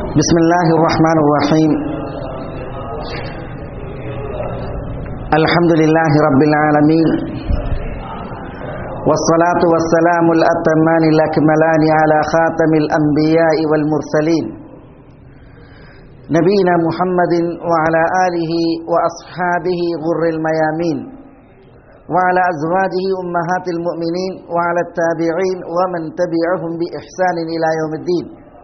بسم الله الرحمن الرحيم الحمد لله رب العالمين والصلاة والسلام الأتمان الأكملان على خاتم الأنبياء والمرسلين نبينا محمد وعلى آله وأصحابه غر الميامين وعلى أزواجه أمهات المؤمنين وعلى التابعين ومن تبعهم بإحسان إلى يوم الدين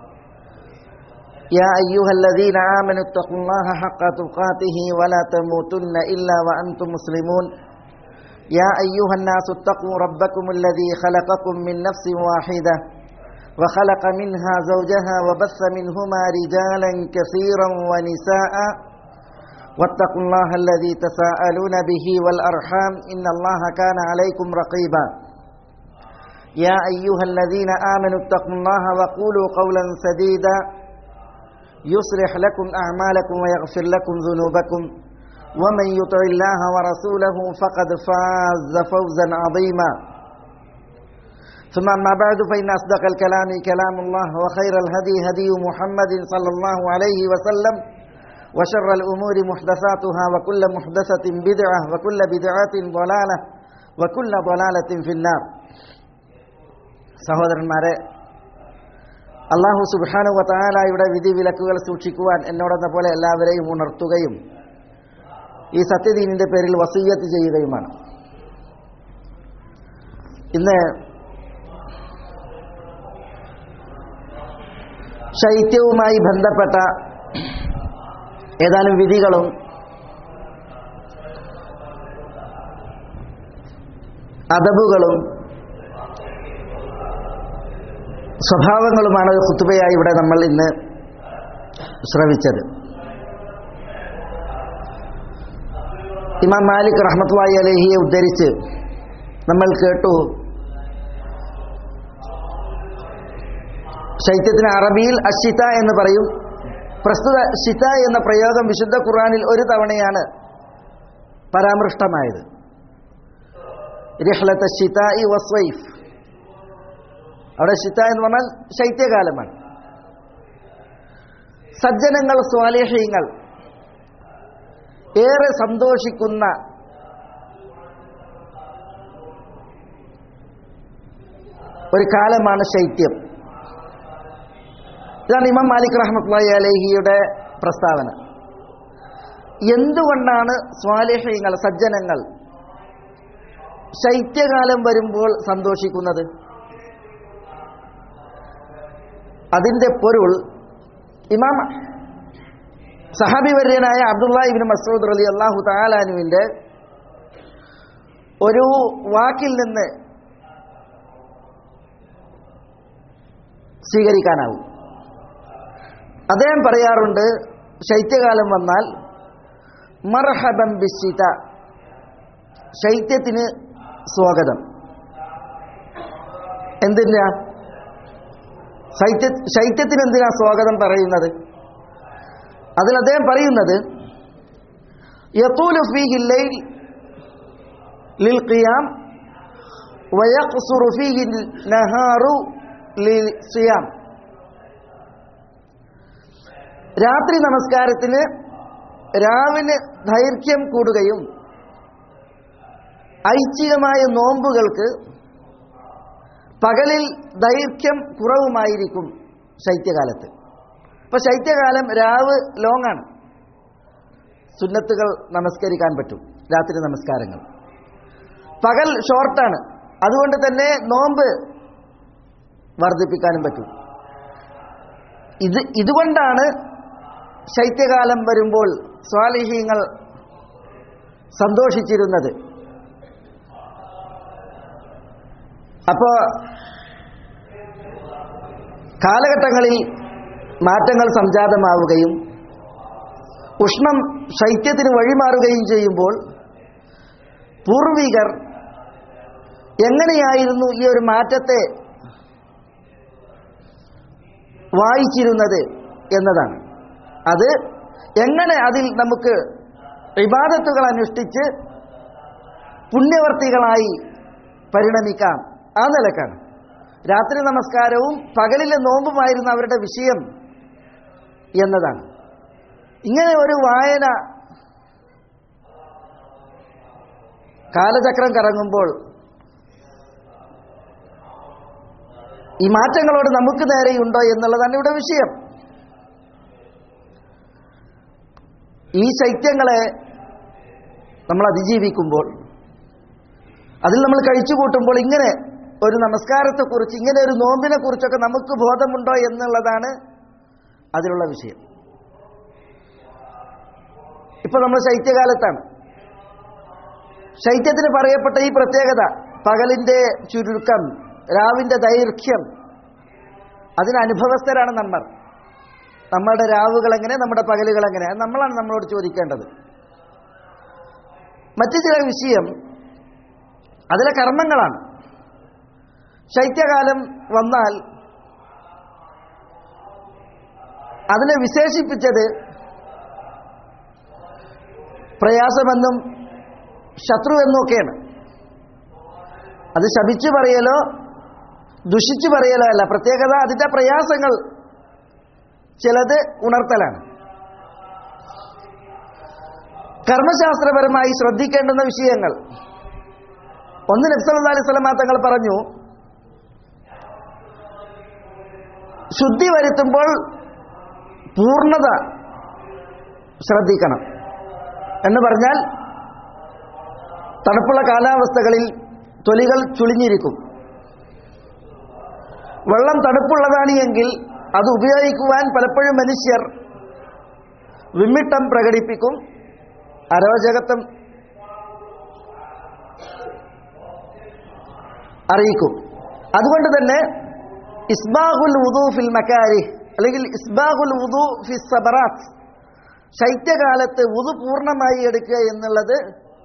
يا أيها الذين آمنوا اتقوا الله حق تقاته ولا تموتن إلا وأنتم مسلمون يا أيها الناس اتقوا ربكم الذي خلقكم من نفس واحدة وخلق منها زوجها وبث منهما رجالا كثيرا ونساء واتقوا الله الذي تساءلون به والأرحام إن الله كان عليكم رقيبا يا أيها الذين آمنوا اتقوا الله وقولوا قولا سديدا يصلح لكم أعمالكم ويغفر لكم ذنوبكم ومن يطع الله ورسوله فقد فاز فوزا عظيما ثم أما بعد فإن أصدق الكلام كلام الله وخير الهدي هدي محمد صلى الله عليه وسلم وشر الأمور محدثاتها وكل محدثة بدعة وكل بدعة ضلالة وكل ضلالة في النار സഹോദരന്മാരെ അള്ളാഹു സുബാനു വത്താലായുടെ വിധി വിലക്കുകൾ സൂക്ഷിക്കുവാൻ എന്നോടെന്ന പോലെ എല്ലാവരെയും ഉണർത്തുകയും ഈ സത്യദീനിന്റെ പേരിൽ വസീയത്ത് ചെയ്യുകയുമാണ് ഇന്ന് ശൈത്യവുമായി ബന്ധപ്പെട്ട ഏതാനും വിധികളും അതബുകളും സ്വഭാവങ്ങളുമാണ് കുത്തുബയായി ഇവിടെ നമ്മൾ ഇന്ന് ശ്രവിച്ചത് ഇമാം മാലിക് റഹ്മത്വായി അലഹിയെ ഉദ്ധരിച്ച് നമ്മൾ കേട്ടു ശൈത്യത്തിന് അറബിയിൽ അഷിത എന്ന് പറയും പ്രസ്തുത ഷിത എന്ന പ്രയോഗം വിശുദ്ധ ഖുറാനിൽ ഒരു തവണയാണ് പരാമൃഷ്ടമായത് രഹ്ലത്ത ഷിത ഇ വസ്വൈഫ് അവിടെ ഷിത്ത എന്ന് പറഞ്ഞാൽ ശൈത്യകാലമാണ് സജ്ജനങ്ങൾ സ്വാലേഹ്യങ്ങൾ ഏറെ സന്തോഷിക്കുന്ന ഒരു കാലമാണ് ശൈത്യം ഇതാണ് ഇമാം മാലിക് റഹ്മത്ലായി അലഹിയുടെ പ്രസ്താവന എന്തുകൊണ്ടാണ് സ്വാലേഹ്യങ്ങൾ സജ്ജനങ്ങൾ ശൈത്യകാലം വരുമ്പോൾ സന്തോഷിക്കുന്നത് അതിന്റെ പൊരുൾ ഇമാം സഹാബിവര്യനായ അബ്ദുള്ള ഇബിൻ മസൂദ് അലി അള്ളാഹു താലാനുവിന്റെ ഒരു വാക്കിൽ നിന്ന് സ്വീകരിക്കാനാവും അദ്ദേഹം പറയാറുണ്ട് ശൈത്യകാലം വന്നാൽ മർഹബം ബിശിത ശൈത്യത്തിന് സ്വാഗതം എന്തിനാ ശൈത്യ ശൈത്യത്തിന് എന്തിനാ സ്വാഗതം പറയുന്നത് അതിൽ അദ്ദേഹം പറയുന്നത് യത്തൂലു ഫീഹി ലൈൽ ലിൽ ഖിയാം വയഖ്സുറു ഫീഹി നഹാറു ലിൽ സിയാം രാത്രി നമസ്കാരത്തിന് രാവിലെ ദൈർഘ്യം കൂടുകയും ഐച്ഛികമായ നോമ്പുകൾക്ക് പകലിൽ ദൈർഘ്യം കുറവുമായിരിക്കും ശൈത്യകാലത്ത് ഇപ്പൊ ശൈത്യകാലം രാവ് ലോങ് ആണ് സുന്നത്തുകൾ നമസ്കരിക്കാൻ പറ്റും രാത്രി നമസ്കാരങ്ങൾ പകൽ ഷോർട്ടാണ് അതുകൊണ്ട് തന്നെ നോമ്പ് വർദ്ധിപ്പിക്കാനും പറ്റും ഇത് ഇതുകൊണ്ടാണ് ശൈത്യകാലം വരുമ്പോൾ സ്വാലിഹ്യങ്ങൾ സന്തോഷിച്ചിരുന്നത് അപ്പോ കാലഘട്ടങ്ങളിൽ മാറ്റങ്ങൾ സംജാതമാവുകയും ഉഷ്ണം ശൈത്യത്തിന് വഴിമാറുകയും ചെയ്യുമ്പോൾ പൂർവികർ എങ്ങനെയായിരുന്നു ഈ ഒരു മാറ്റത്തെ വായിച്ചിരുന്നത് എന്നതാണ് അത് എങ്ങനെ അതിൽ നമുക്ക് വിവാദത്തുകൾ അനുഷ്ഠിച്ച് പുണ്യവർത്തികളായി പരിണമിക്കാം ആ നിലക്കാണ് രാത്രി നമസ്കാരവും പകലിലെ നോമ്പുമായിരുന്ന അവരുടെ വിഷയം എന്നതാണ് ഇങ്ങനെ ഒരു വായന കാലചക്രം കറങ്ങുമ്പോൾ ഈ മാറ്റങ്ങളോട് നമുക്ക് നേരെയുണ്ടോ എന്നുള്ളതാണ് ഇവിടെ വിഷയം ഈ ശൈത്യങ്ങളെ നമ്മൾ അതിജീവിക്കുമ്പോൾ അതിൽ നമ്മൾ കഴിച്ചു കൂട്ടുമ്പോൾ ഇങ്ങനെ ഒരു നമസ്കാരത്തെക്കുറിച്ച് ഇങ്ങനെ ഒരു നോമ്പിനെ കുറിച്ചൊക്കെ നമുക്ക് ബോധമുണ്ടോ എന്നുള്ളതാണ് അതിലുള്ള വിഷയം ഇപ്പൊ നമ്മൾ ശൈത്യകാലത്താണ് ശൈത്യത്തിന് പറയപ്പെട്ട ഈ പ്രത്യേകത പകലിന്റെ ചുരുക്കം രാവിന്റെ ദൈർഘ്യം അതിന് അനുഭവസ്ഥരാണ് നമ്മൾ നമ്മുടെ രാവുകൾ എങ്ങനെ നമ്മുടെ പകലുകൾ എങ്ങനെ അത് നമ്മളാണ് നമ്മളോട് ചോദിക്കേണ്ടത് മറ്റു ചില വിഷയം അതിലെ കർമ്മങ്ങളാണ് ശൈത്യകാലം വന്നാൽ അതിനെ വിശേഷിപ്പിച്ചത് പ്രയാസമെന്നും ശത്രു എന്നൊക്കെയാണ് അത് ശപിച്ചു പറയലോ ദുഷിച്ചു പറയലോ അല്ല പ്രത്യേകത അതിന്റെ പ്രയാസങ്ങൾ ചിലത് ഉണർത്തലാണ് കർമ്മശാസ്ത്രപരമായി ശ്രദ്ധിക്കേണ്ടുന്ന വിഷയങ്ങൾ ഒന്ന് നബ്സല്ലാ അലൈഹി സ്വലമാ തങ്ങൾ പറഞ്ഞു ശുദ്ധി വരുത്തുമ്പോൾ പൂർണ്ണത ശ്രദ്ധിക്കണം എന്ന് പറഞ്ഞാൽ തണുപ്പുള്ള കാലാവസ്ഥകളിൽ തൊലികൾ ചുളിഞ്ഞിരിക്കും വെള്ളം തണുപ്പുള്ളതാണ് എങ്കിൽ അത് ഉപയോഗിക്കുവാൻ പലപ്പോഴും മനുഷ്യർ വിമ്മിട്ടം പ്രകടിപ്പിക്കും അരോചകത്വം അറിയിക്കും അതുകൊണ്ട് തന്നെ ഇസ്ബാഹുൽ വുദു ഫിൽ മക്കാരി അല്ലെങ്കിൽ ഇസ്ബാഹുൽ വുദു ഫി സബറാത്ത് ശൈത്യകാലത്ത് വുദു പൂർണ്ണമായി എടുക്കുക എന്നുള്ളത്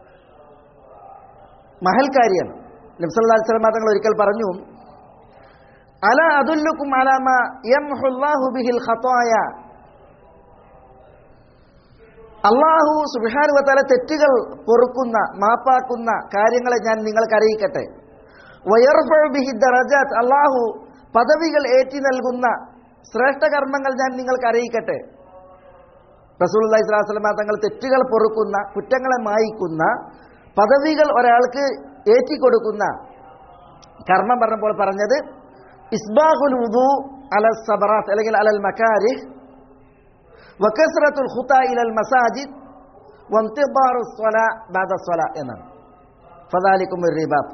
മഹൽക്കാരിയാണ് നബ്സല്ലാ സ്വലമാ തങ്ങൾ ഒരിക്കൽ പറഞ്ഞു അല അതുല്ലുക്കും അലാമ യംഹുല്ലാഹു ബിഹിൽ ഖത്തായ അള്ളാഹു സുബാനുവത്തല തെറ്റുകൾ പൊറുക്കുന്ന മാപ്പാക്കുന്ന കാര്യങ്ങളെ ഞാൻ നിങ്ങൾക്ക് അറിയിക്കട്ടെ വയർഫു ബിഹി ദറജാത്ത് അള്ളാഹു പദവികൾ ഏറ്റി നൽകുന്ന ശ്രേഷ്ഠ കർമ്മങ്ങൾ ഞാൻ നിങ്ങൾക്ക് അറിയിക്കട്ടെ റസൂൽ അള്ളഹി സ്വലാസ്ലമ തങ്ങൾ തെറ്റുകൾ പൊറുക്കുന്ന കുറ്റങ്ങളെ മായിക്കുന്ന പദവികൾ ഒരാൾക്ക് ഏറ്റിക്കൊടുക്കുന്ന കർമ്മം പറഞ്ഞപ്പോൾ പറഞ്ഞത് ഇസ്ബാഹുൽ ഉദു അല സബറാത്ത് അല്ലെങ്കിൽ അലൽ മക്കാരി വക്കസ്രത്തുൽ ഖുത ഇലൽ മസാജിദ് വംതിബാറു സ്വല ബാദ സ്വല എന്നാണ് ഫദാലിക്കും റിബാത്ത്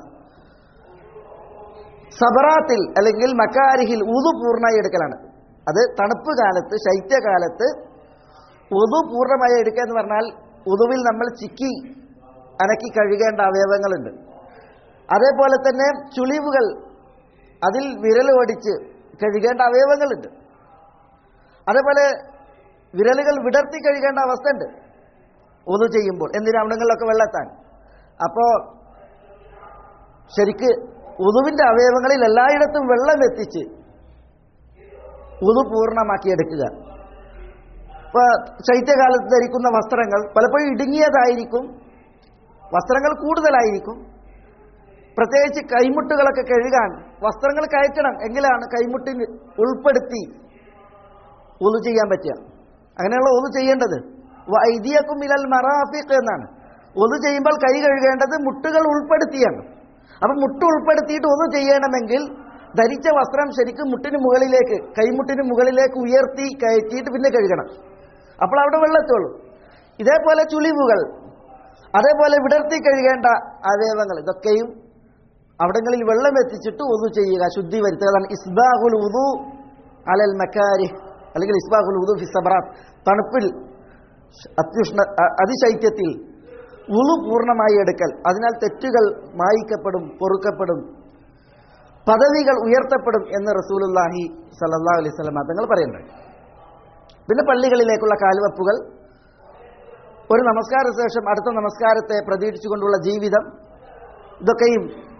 സബറാത്തിൽ അല്ലെങ്കിൽ മക്കാരിഹിൽ ഉതു പൂർണ്ണമായി എടുക്കലാണ് അത് തണുപ്പ് കാലത്ത് ശൈത്യകാലത്ത് ഉതു പൂർണ്ണമായി എടുക്കുക എന്ന് പറഞ്ഞാൽ ഉതുവിൽ നമ്മൾ ചിക്കി അനക്കി കഴുകേണ്ട അവയവങ്ങളുണ്ട് അതേപോലെ തന്നെ ചുളിവുകൾ അതിൽ വിരൽ ഓടിച്ച് കഴുകേണ്ട അവയവങ്ങളുണ്ട് അതേപോലെ വിരലുകൾ വിടർത്തി കഴുകേണ്ട അവസ്ഥ ഉണ്ട് ഒതു ചെയ്യുമ്പോൾ എന്തിനാ അവിടങ്ങളിലൊക്കെ വെള്ളത്താൻ അപ്പോൾ ശരിക്ക് ഉതുവിന്റെ അവയവങ്ങളിൽ എല്ലായിടത്തും വെള്ളം എത്തിച്ച് ഉതു പൂർണ്ണമാക്കിയെടുക്കുക ഇപ്പൊ ശൈത്യകാലത്ത് ധരിക്കുന്ന വസ്ത്രങ്ങൾ പലപ്പോഴും ഇടുങ്ങിയതായിരിക്കും വസ്ത്രങ്ങൾ കൂടുതലായിരിക്കും പ്രത്യേകിച്ച് കൈമുട്ടുകളൊക്കെ കഴുകാൻ വസ്ത്രങ്ങൾ കയറ്റണം എങ്കിലാണ് കൈമുട്ടിന് ഉൾപ്പെടുത്തി ഒതു ചെയ്യാൻ പറ്റുക അങ്ങനെയുള്ള ഒതു ചെയ്യേണ്ടത് വൈദിയക്കും ഇലൽ മറാഫിഖ് എന്നാണ് ഒതു ചെയ്യുമ്പോൾ കൈ കഴുകേണ്ടത് മുട്ടുകൾ ഉൾപ്പെടുത്തിയാണ് അപ്പൊ മുട്ട് ഉൾപ്പെടുത്തിയിട്ട് ഒതു ചെയ്യണമെങ്കിൽ ധരിച്ച വസ്ത്രം ശരിക്കും മുട്ടിന് മുകളിലേക്ക് കൈമുട്ടിന് മുകളിലേക്ക് ഉയർത്തി കയറ്റിയിട്ട് പിന്നെ കഴുകണം അപ്പോൾ അവിടെ വെള്ളത്തോളും ഇതേപോലെ ചുളിവുകൾ അതേപോലെ വിടർത്തി കഴുകേണ്ട അവയവങ്ങൾ ഇതൊക്കെയും അവിടങ്ങളിൽ വെള്ളം എത്തിച്ചിട്ട് ഒതു ചെയ്യുക ശുദ്ധി വരുത്തുക അതാണ് ഇസ്ബാഹുൽ ഉദു അലൽ മക്കാരി അല്ലെങ്കിൽ ഇസ്ബാഹുൽ ഉദു ഫിസബറാത്ത് തണുപ്പിൽ അത്യുഷ്ണ അതിശൈത്യത്തിൽ ഉളു പൂർണ്ണമായി എടുക്കൽ അതിനാൽ തെറ്റുകൾ മായിക്കപ്പെടും പൊറുക്കപ്പെടും പദവികൾ ഉയർത്തപ്പെടും എന്ന് റസൂലുല്ലാഹി സല്ലാ അലൈഹി സ്വലമ തങ്ങൾ പറയുന്നുണ്ട് പിന്നെ പള്ളികളിലേക്കുള്ള കാൽവെപ്പുകൾ ഒരു നമസ്കാര ശേഷം അടുത്ത നമസ്കാരത്തെ പ്രതീക്ഷിച്ചുകൊണ്ടുള്ള ജീവിതം ഇതൊക്കെയും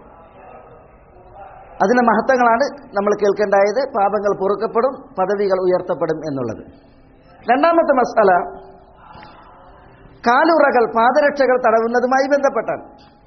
അതിന്റെ മഹത്വങ്ങളാണ് നമ്മൾ കേൾക്കേണ്ടായത് പാപങ്ങൾ പൊറുക്കപ്പെടും പദവികൾ ഉയർത്തപ്പെടും എന്നുള്ളത് രണ്ടാമത്തെ മസാല കാലുറകൾ പാദരക്ഷകൾ തടവുന്നതുമായി ബന്ധപ്പെട്ടാണ്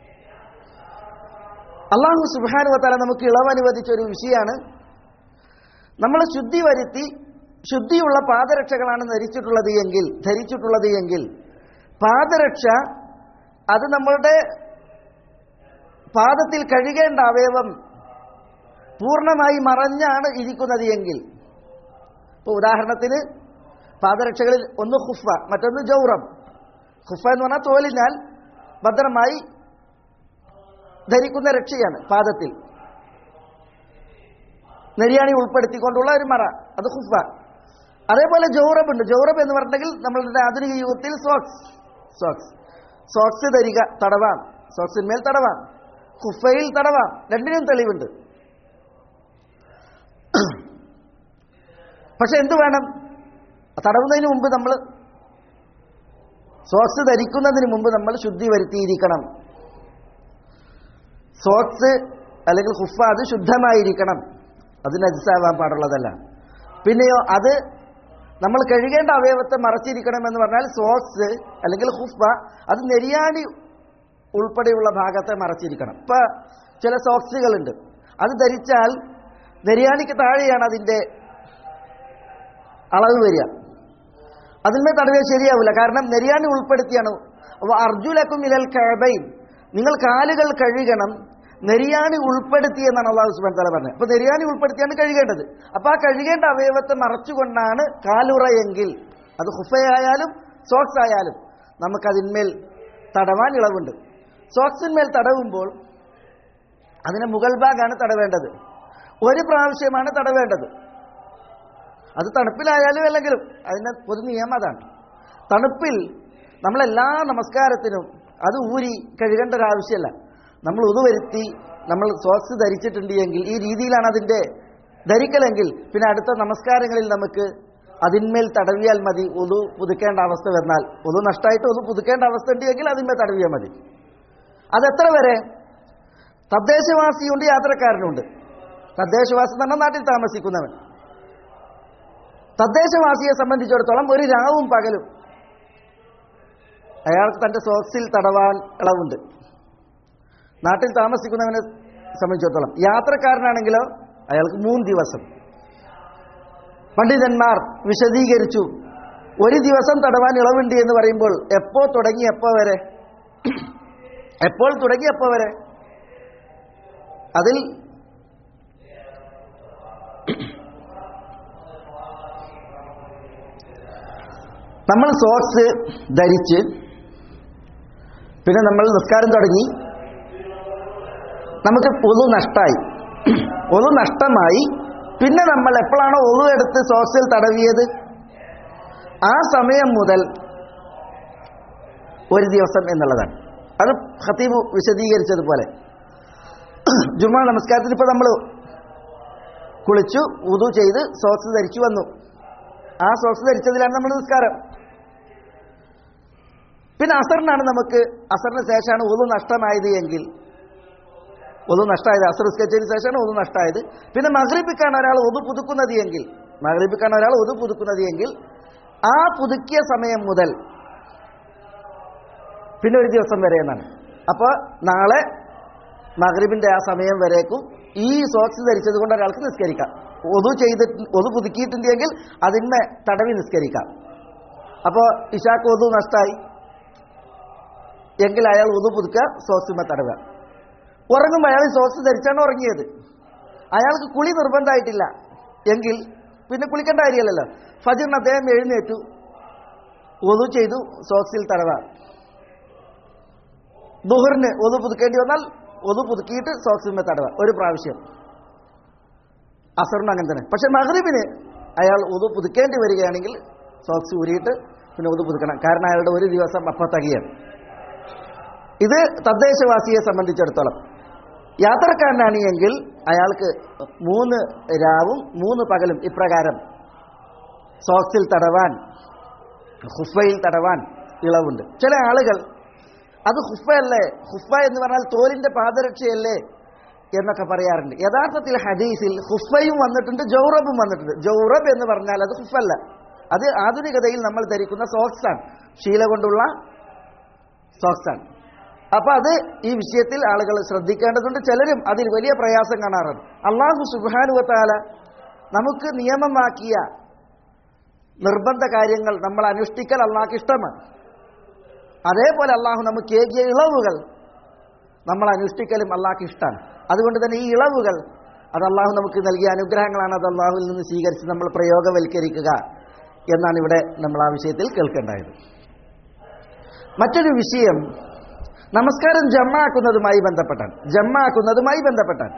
അള്ളാഹു സുബാനുവത്താല നമുക്ക് ഇളവ് അനുവദിച്ച ഒരു വിഷയമാണ് നമ്മൾ ശുദ്ധി വരുത്തി ശുദ്ധിയുള്ള പാദരക്ഷകളാണ് ധരിച്ചിട്ടുള്ളത് എങ്കിൽ ധരിച്ചിട്ടുള്ളത് എങ്കിൽ പാദരക്ഷ അത് നമ്മളുടെ പാദത്തിൽ കഴുകേണ്ട അവയവം പൂർണ്ണമായി മറഞ്ഞാണ് ഇരിക്കുന്നത് എങ്കിൽ ഇപ്പോൾ ഉദാഹരണത്തിന് പാദരക്ഷകളിൽ ഒന്ന് ഹുഫ മറ്റൊന്ന് ജൗറം ഹുഫ എന്ന് പറഞ്ഞാൽ തോലിനാൽ ഭദ്രമായി ധരിക്കുന്ന രക്ഷയാണ് പാദത്തിൽ നെരിയാണി ഉൾപ്പെടുത്തിക്കൊണ്ടുള്ള ഒരു മറ അത് ഹുഫ അതേപോലെ ജൗറബ് ഉണ്ട് ജൗറബ് എന്ന് പറഞ്ഞിട്ടുണ്ടെങ്കിൽ നമ്മളുടെ ആധുനിക യുഗത്തിൽ സോക്സ് സോക്സ് സോക്സ് ധരിക തടവാം സോക്സിന്മേൽ തടവാം ഹുഫയിൽ തടവാം രണ്ടിനും തെളിവുണ്ട് പക്ഷെ എന്തു വേണം തടവുന്നതിന് മുമ്പ് നമ്മൾ സോക്സ് ധരിക്കുന്നതിന് മുമ്പ് നമ്മൾ ശുദ്ധി വരുത്തിയിരിക്കണം സോക്സ് അല്ലെങ്കിൽ ഹുഫ അത് ശുദ്ധമായിരിക്കണം അത് നജിസാവാൻ പാടുള്ളതല്ല പിന്നെയോ അത് നമ്മൾ കഴുകേണ്ട അവയവത്തെ മറച്ചിരിക്കണം എന്ന് പറഞ്ഞാൽ സോക്സ് അല്ലെങ്കിൽ ഹുഫ അത് നെരിയാണി ഉൾപ്പെടെയുള്ള ഭാഗത്തെ മറച്ചിരിക്കണം ഇപ്പൊ ചില സോക്സുകളുണ്ട് അത് ധരിച്ചാൽ നെരിയാണിക്ക് താഴെയാണ് അതിൻ്റെ അളവ് വരിക അതിന്മേൽ തടവിയാൽ ശരിയാവില്ല കാരണം നെരിയാണി ഉൾപ്പെടുത്തിയാണ് അപ്പോൾ അർജുലക്കും ഇലൽ കഴബൈൻ നിങ്ങൾ കാലുകൾ കഴുകണം നെരിയാണി ഉൾപ്പെടുത്തി എന്നാണ് അള്ളാഹു സുബാൻ തല പറഞ്ഞത് അപ്പൊ നെരിയാണി ഉൾപ്പെടുത്തിയാണ് കഴുകേണ്ടത് അപ്പൊ ആ കഴുകേണ്ട അവയവത്തെ മറച്ചുകൊണ്ടാണ് കാലുറയെങ്കിൽ അത് ഹുഫയായാലും സോക്സ് ആയാലും നമുക്കതിന്മേൽ തടവാൻ ഇളവുണ്ട് സോക്സിന്മേൽ തടവുമ്പോൾ അതിന് മുകൾ ഭാഗമാണ് തടവേണ്ടത് ഒരു പ്രാവശ്യമാണ് തടവേണ്ടത് അത് തണുപ്പിലായാലും അല്ലെങ്കിലും അതിൻ്റെ പൊതു നിയമം അതാണ് തണുപ്പിൽ നമ്മളെല്ലാ നമസ്കാരത്തിനും അത് ഊരി കഴുകേണ്ട ഒരു ആവശ്യമല്ല നമ്മൾ ഉതുവരുത്തി നമ്മൾ സോക്സ് ധരിച്ചിട്ടുണ്ട് എങ്കിൽ ഈ രീതിയിലാണ് അതിൻ്റെ ധരിക്കലെങ്കിൽ പിന്നെ അടുത്ത നമസ്കാരങ്ങളിൽ നമുക്ക് അതിന്മേൽ തടവിയാൽ മതി ഒതു പുതുക്കേണ്ട അവസ്ഥ വന്നാൽ ഒതു നഷ്ടമായിട്ട് ഒതു പുതുക്കേണ്ട അവസ്ഥ ഉണ്ടെങ്കിൽ അതിന്മേൽ തടവിയാൽ മതി അതെത്ര വരെ തദ്ദേശവാസിയുണ്ട് യാത്രക്കാരനുണ്ട് തദ്ദേശവാസി എന്ന് പറഞ്ഞാൽ നാട്ടിൽ താമസിക്കുന്നവൻ തദ്ദേശവാസിയെ സംബന്ധിച്ചിടത്തോളം ഒരു രാവും പകലും അയാൾക്ക് തന്റെ സോക്സിൽ തടവാൻ ഇളവുണ്ട് നാട്ടിൽ താമസിക്കുന്നവനെ സംബന്ധിച്ചിടത്തോളം യാത്രക്കാരനാണെങ്കിലോ അയാൾക്ക് മൂന്ന് ദിവസം പണ്ഡിതന്മാർ വിശദീകരിച്ചു ഒരു ദിവസം തടവാൻ ഇളവുണ്ട് എന്ന് പറയുമ്പോൾ എപ്പോ തുടങ്ങി എപ്പോ വരെ എപ്പോൾ തുടങ്ങി എപ്പോ വരെ അതിൽ നമ്മൾ സോക്സ് ധരിച്ച് പിന്നെ നമ്മൾ നിസ്കാരം തുടങ്ങി നമുക്ക് ഒതു നഷ്ടമായി ഒതു നഷ്ടമായി പിന്നെ നമ്മൾ എപ്പോഴാണോ ഒതു എടുത്ത് സോക്സിൽ തടവിയത് ആ സമയം മുതൽ ഒരു ദിവസം എന്നുള്ളതാണ് അത് ഖത്തീബ് വിശദീകരിച്ചതുപോലെ ജുമാ നമസ്കാരത്തിന് ഇപ്പോൾ നമ്മൾ കുളിച്ചു ഉതു ചെയ്ത് സോക്സ് ധരിച്ചു വന്നു ആ സോക്സ് ധരിച്ചതിലാണ് നമ്മൾ നിസ്കാരം പിന്നെ അസറിനാണ് നമുക്ക് അസറിന് ശേഷമാണ് ഒതു നഷ്ടമായത് എങ്കിൽ ഒതു നഷ്ടമായത് അസർ സ്കെച്ചതിന് ശേഷമാണ് ഒതു നഷ്ടമായത് പിന്നെ മഹ്രിബിക്കാണ് ഒരാൾ ഒതു പുതുക്കുന്നത് എങ്കിൽ മഹ്രിബിക്കാണ് ഒരാൾ ഒതു പുതുക്കുന്നത് എങ്കിൽ ആ പുതുക്കിയ സമയം മുതൽ പിന്നെ ഒരു ദിവസം വരെ എന്നാണ് അപ്പോൾ നാളെ മഹ്രിബിന്റെ ആ സമയം വരേക്കും ഈ സോക്സ് ധരിച്ചത് കൊണ്ട് ഒരാൾക്ക് നിസ്കരിക്കാം ഒതു ചെയ്തിട്ട് ഒതു പുതുക്കിയിട്ടുണ്ടെങ്കിൽ അതിന്മേ തടവി നിസ്കരിക്കാം അപ്പോൾ ഇഷാക്ക് ഒതു നഷ്ടമായി എങ്കിൽ അയാൾ ഒതു പുതുക്കുക സോക്സിമ തടവുക ഉറങ്ങുമ്പോൾ അയാൾ സോക്സ് ധരിച്ചാണ് ഉറങ്ങിയത് അയാൾക്ക് കുളി നിർബന്ധമായിട്ടില്ല എങ്കിൽ പിന്നെ കുളിക്കേണ്ട കാര്യമല്ലല്ലോ ഫജിറിന് അദ്ദേഹം എഴുന്നേറ്റു ഒതു ചെയ്തു സോക്സിൽ തടവ ദുഹറിന് ഒതു പുതുക്കേണ്ടി വന്നാൽ ഒതു പുതുക്കിയിട്ട് സോക്സിന്മേ തടവ ഒരു പ്രാവശ്യം അസറിന് അങ്ങനെ തന്നെ പക്ഷെ മഹ്റിബിന് അയാൾ ഒതു പുതുക്കേണ്ടി വരികയാണെങ്കിൽ സോക്സ് ഊരിയിട്ട് പിന്നെ ഒതു പുതുക്കണം കാരണം അയാളുടെ ഒരു ദിവസം അപ്പത്തകയാണ് ഇത് തദ്ദേശവാസിയെ സംബന്ധിച്ചിടത്തോളം യാത്രക്കാരനാണ് എങ്കിൽ അയാൾക്ക് മൂന്ന് രാവും മൂന്ന് പകലും ഇപ്രകാരം സോക്സിൽ തടവാൻ ഹുഫയിൽ തടവാൻ ഇളവുണ്ട് ചില ആളുകൾ അത് ഹുഫയല്ലേ ഹുഫ എന്ന് പറഞ്ഞാൽ തോലിന്റെ പാദരക്ഷയല്ലേ എന്നൊക്കെ പറയാറുണ്ട് യഥാർത്ഥത്തിൽ ഹദീസിൽ ഹുഫയും വന്നിട്ടുണ്ട് ജൗറബും വന്നിട്ടുണ്ട് ജൗറബ് എന്ന് പറഞ്ഞാൽ അത് ഹുഫല്ല അത് ആധുനികതയിൽ നമ്മൾ ധരിക്കുന്ന സോക്സാണ് ശീല കൊണ്ടുള്ള സോക്സാണ് അപ്പൊ അത് ഈ വിഷയത്തിൽ ആളുകൾ ശ്രദ്ധിക്കേണ്ടതുണ്ട് ചിലരും അതിൽ വലിയ പ്രയാസം കാണാറുണ്ട് അള്ളാഹു സുബാനുവത്താല നമുക്ക് നിയമമാക്കിയ നിർബന്ധ കാര്യങ്ങൾ നമ്മൾ അനുഷ്ഠിക്കൽ അള്ളാഹ്ക്ക് ഇഷ്ടമാണ് അതേപോലെ അള്ളാഹു നമുക്ക് ഏകിയ ഇളവുകൾ നമ്മൾ അനുഷ്ഠിക്കലും അള്ളാഹ്ക്ക് ഇഷ്ടമാണ് അതുകൊണ്ട് തന്നെ ഈ ഇളവുകൾ അത് അള്ളാഹു നമുക്ക് നൽകിയ അനുഗ്രഹങ്ങളാണ് അത് അള്ളാഹുവിൽ നിന്ന് സ്വീകരിച്ച് നമ്മൾ പ്രയോഗവൽക്കരിക്കുക എന്നാണ് ഇവിടെ നമ്മൾ ആ വിഷയത്തിൽ കേൾക്കേണ്ടത് മറ്റൊരു വിഷയം നമസ്കാരം ജമ്മാക്കുന്നതുമായി ബന്ധപ്പെട്ടാണ് ജമ്മാക്കുന്നതുമായി ബന്ധപ്പെട്ടാണ്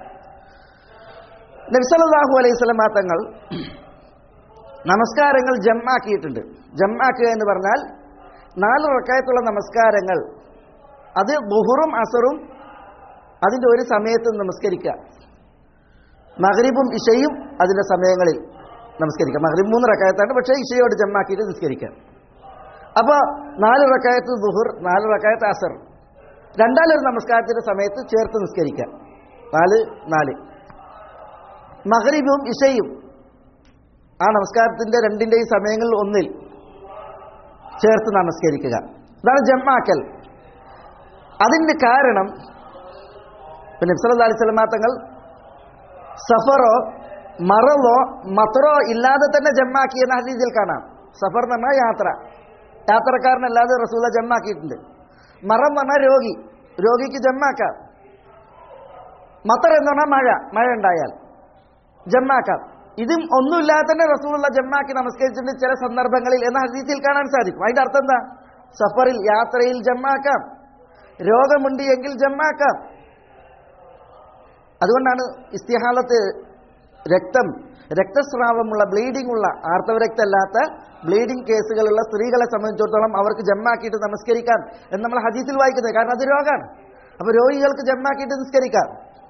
നബ്സലാഹു അലൈഹി സ്വലമാ തങ്ങൾ നമസ്കാരങ്ങൾ ജമ്മാക്കിയിട്ടുണ്ട് ജമ്മാക്കുക എന്ന് പറഞ്ഞാൽ നാല് റക്കായത്തുള്ള നമസ്കാരങ്ങൾ അത് ബുഹുറും അസറും അതിൻ്റെ ഒരു സമയത്ത് നമസ്കരിക്കുക മഹരിബും ഇഷയും അതിൻ്റെ സമയങ്ങളിൽ നമസ്കരിക്കുക മഹരിബ് മൂന്ന് റക്കായത്താണ് പക്ഷേ ഇഷയോട് ജമ്മാക്കിയിട്ട് നിസ്കരിക്കുക അപ്പോൾ നാല് റക്കായത്ത് ദുഹുർ നാല് റക്കായത്ത് അസർ രണ്ടാലൊരു നമസ്കാരത്തിൻ്റെ സമയത്ത് ചേർത്ത് നിസ്കരിക്കുക നാല് നാല് മഹരിബും ഇഷയും ആ നമസ്കാരത്തിൻ്റെ രണ്ടിൻ്റെയും സമയങ്ങളിൽ ഒന്നിൽ ചേർത്ത് നമസ്കരിക്കുക ഇതാണ് ജമ്മാക്കൽ അതിൻ്റെ കാരണം പിന്നെ നബ്സല്ലാ അലൈഹി സ്വലമാ തങ്ങൾ സഫറോ മറവോ മത്തറോ ഇല്ലാതെ തന്നെ ജമ്മാക്കി എന്ന ഹദീസിൽ കാണാം സഫർ എന്ന് പറഞ്ഞാൽ യാത്ര യാത്രക്കാരനല്ലാതെ റസൂല ജമ്മാക്കിയിട്ടുണ്ട് മറം എന്ന് പറഞ്ഞാൽ രോഗി രോഗിക്ക് ജമ്മാക്കാം മത്തർ എന്ന് പറഞ്ഞാൽ മഴ മഴ ഉണ്ടായാൽ ജമ്മാക്കാം ഇതും ഒന്നുമില്ലാതെ തന്നെ റസൂലുള്ള ജമ്മാക്കി നമസ്കരിച്ചിട്ടുണ്ട് ചില സന്ദർഭങ്ങളിൽ എന്ന ഹദീസിൽ കാണാൻ സാധിക്കും അതിന്റെ അർത്ഥം എന്താ സഫറിൽ യാത്രയിൽ ജമ്മാക്കാം രോഗമുണ്ട് എങ്കിൽ ജമ്മാക്കാം അതുകൊണ്ടാണ് ഇസ്തിഹാലത്ത് രക്തം രക്തസ്രാവമുള്ള ബ്ലീഡിംഗ് ഉള്ള ആർത്തവരക്തമല്ലാത്ത ബ്ലീഡിംഗ് കേസുകളുള്ള സ്ത്രീകളെ സംബന്ധിച്ചിടത്തോളം അവർക്ക് ജമ്മാക്കിയിട്ട് നമസ്കരിക്കാം എന്ന് നമ്മൾ ഹദീസിൽ വായിക്കുന്നത് കാരണം അത് രോഗമാണ് അപ്പോൾ രോഗികൾക്ക് ജമ്മാക്കിയിട്ട് നിസ്കരിക്കാം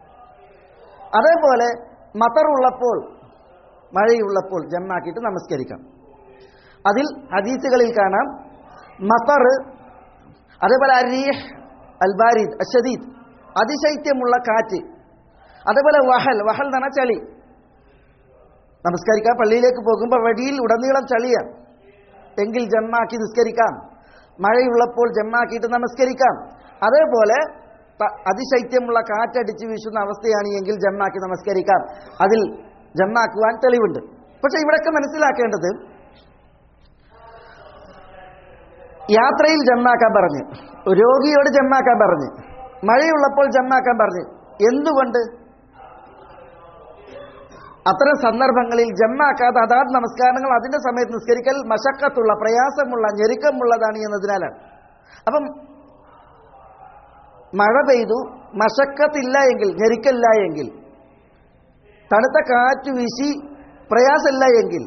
അതേപോലെ മതറുള്ളപ്പോൾ മഴയുള്ളപ്പോൾ ജമ്മാക്കിയിട്ട് നമസ്കരിക്കാം അതിൽ ഹദീസുകളിൽ കാണാം മതർ അതേപോലെ അരീഹ് അൽബാരിദ് അഷദീദ് അതിശൈത്യമുള്ള കാറ്റ് അതേപോലെ വഹൽ വഹൽ എന്ന് പറഞ്ഞാൽ ചളി നമസ്കരിക്കാൻ പള്ളിയിലേക്ക് പോകുമ്പോൾ വഴിയിൽ ഉടനീളം ചളിയാണ് എങ്കിൽ ജമ്മാക്കി നിസ്കരിക്കാം മഴയുള്ളപ്പോൾ ജമ്മാക്കിയിട്ട് നമസ്കരിക്കാം അതേപോലെ ത- അതിശൈത്യമുള്ള കാറ്റടിച്ച് വീശുന്ന അവസ്ഥയാണ് എങ്കിൽ ജമ്മാക്കി നമസ്കരിക്കാം അതിൽ ജമ്മാക്കുവാൻ തെളിവുണ്ട് പക്ഷെ ഇവിടെയൊക്കെ മനസ്സിലാക്കേണ്ടത് യാത്രയിൽ ജമ്മാക്കാൻ പറഞ്ഞ് രോഗിയോട് ജമ്മാക്കാൻ പറഞ്ഞ് മഴയുള്ളപ്പോൾ ജമ്മാക്കാൻ പറഞ്ഞ് എന്തുകൊണ്ട് അത്തരം സന്ദർഭങ്ങളിൽ ജമ്മാക്കാതെ അതാത് നമസ്കാരങ്ങൾ അതിന്റെ സമയത്ത് നിസ്കരിക്കൽ മശക്കത്തുള്ള പ്രയാസമുള്ള ഞെരുക്കമുള്ളതാണ് എന്നതിനാലാണ് അപ്പം മഴ പെയ്തു മശക്കത്തില്ല എങ്കിൽ ഞെരുക്കല്ല എങ്കിൽ തണുത്ത കാറ്റ് വീശി പ്രയാസമില്ല എങ്കിൽ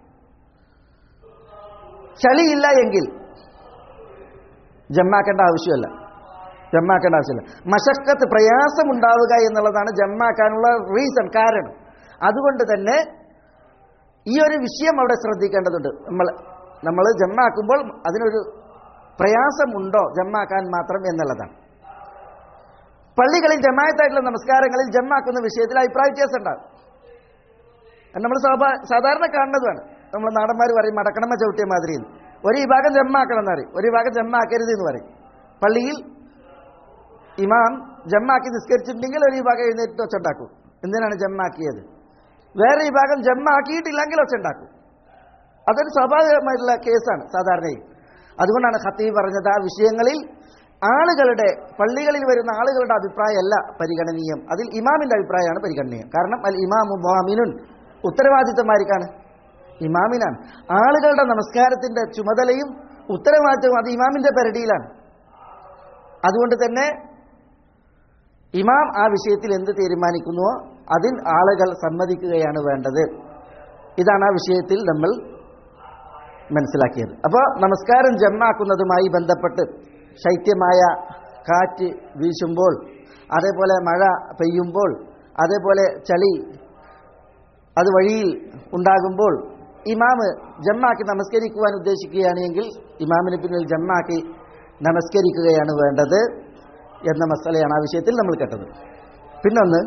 ചളിയില്ല എങ്കിൽ ജമ്മാക്കേണ്ട ആവശ്യമല്ല ജമ്മാക്കേണ്ട ആവശ്യമില്ല മശക്കത്ത് പ്രയാസമുണ്ടാവുക എന്നുള്ളതാണ് ജമ്മാക്കാനുള്ള റീസൺ കാരണം അതുകൊണ്ട് തന്നെ ഈ ഒരു വിഷയം അവിടെ ശ്രദ്ധിക്കേണ്ടതുണ്ട് നമ്മൾ നമ്മൾ ജമ്മാക്കുമ്പോൾ അതിനൊരു പ്രയാസമുണ്ടോ ജമ്മാക്കാൻ മാത്രം എന്നുള്ളതാണ് പള്ളികളിൽ ജമായത്തായിട്ടുള്ള നമസ്കാരങ്ങളിൽ ജമ്മാക്കുന്ന വിഷയത്തിൽ അഭിപ്രായ വ്യത്യാസം ഉണ്ടാകും അത് നമ്മൾ സ്വാഭാ- സാധാരണ കാണുന്നതുമാണ് നമ്മൾ നാടന്മാർ പറയും മടക്കണമ ചവിട്ടിയ മാതിരി ഒരു വിഭാഗം ജമ്മാക്കണം എന്ന് പറയും ഒരു വിഭാഗം ജമ്മാക്കരുത് എന്ന് പറയും പള്ളിയിൽ ഇമാം ജമ്മാക്കി നിസ്കരിച്ചിട്ടുണ്ടെങ്കിൽ ഒരു വിഭാഗം എഴുന്നേറ്റ് ഒച്ചുണ്ടാക്കും എന്തിനാണ് ജമ്മാക്കിയത് വേറെ വിഭാഗം ജമ്മാക്കിയിട്ടില്ലെങ്കിൽ ഒച്ചുണ്ടാക്കും അതൊരു സ്വാഭാവികമായിട്ടുള്ള കേസാണ് സാധാരണയിൽ അതുകൊണ്ടാണ് ഖത്തീബ് പറഞ്ഞത് ആ വിഷയങ്ങളിൽ ആളുകളുടെ പള്ളികളിൽ വരുന്ന ആളുകളുടെ അഭിപ്രായമല്ല പരിഗണനീയം അതിൽ ഇമാമിന്റെ അഭിപ്രായമാണ് പരിഗണനീയം കാരണം അൽ ഇമാമു മാമിനുൻ ഉത്തരവാദിത്തമാർക്കാണ് ഇമാമിനാണ് ആളുകളുടെ നമസ്കാരത്തിന്റെ ചുമതലയും ഉത്തരവാദിത്തവും അത് ഇമാമിന്റെ പരിധിയിലാണ് അതുകൊണ്ട് തന്നെ ഇമാം ആ വിഷയത്തിൽ എന്ത് തീരുമാനിക്കുന്നുവോ അതിൽ ആളുകൾ സമ്മതിക്കുകയാണ് വേണ്ടത് ഇതാണ് ആ വിഷയത്തിൽ നമ്മൾ മനസ്സിലാക്കിയത് അപ്പോൾ നമസ്കാരം ജമ്മാക്കുന്നതുമായി ബന്ധപ്പെട്ട് ശൈത്യമായ കാറ്റ് വീശുമ്പോൾ അതേപോലെ മഴ പെയ്യുമ്പോൾ അതേപോലെ ചളി അത് വഴിയിൽ ഉണ്ടാകുമ്പോൾ ഇമാമ് ജമ്മാക്കി നമസ്കരിക്കുവാൻ ഉദ്ദേശിക്കുകയാണെങ്കിൽ ഇമാമിന് പിന്നിൽ ജമ്മാക്കി നമസ്കരിക്കുകയാണ് വേണ്ടത് എന്ന മസലയാണ് ആ വിഷയത്തിൽ നമ്മൾ കേട്ടത് പിന്നൊന്ന്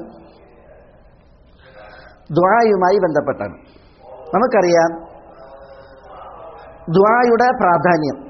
ദ്വായുമായി ബന്ധപ്പെട്ടാണ് നമുക്കറിയാം ദ്വായുടെ പ്രാധാന്യം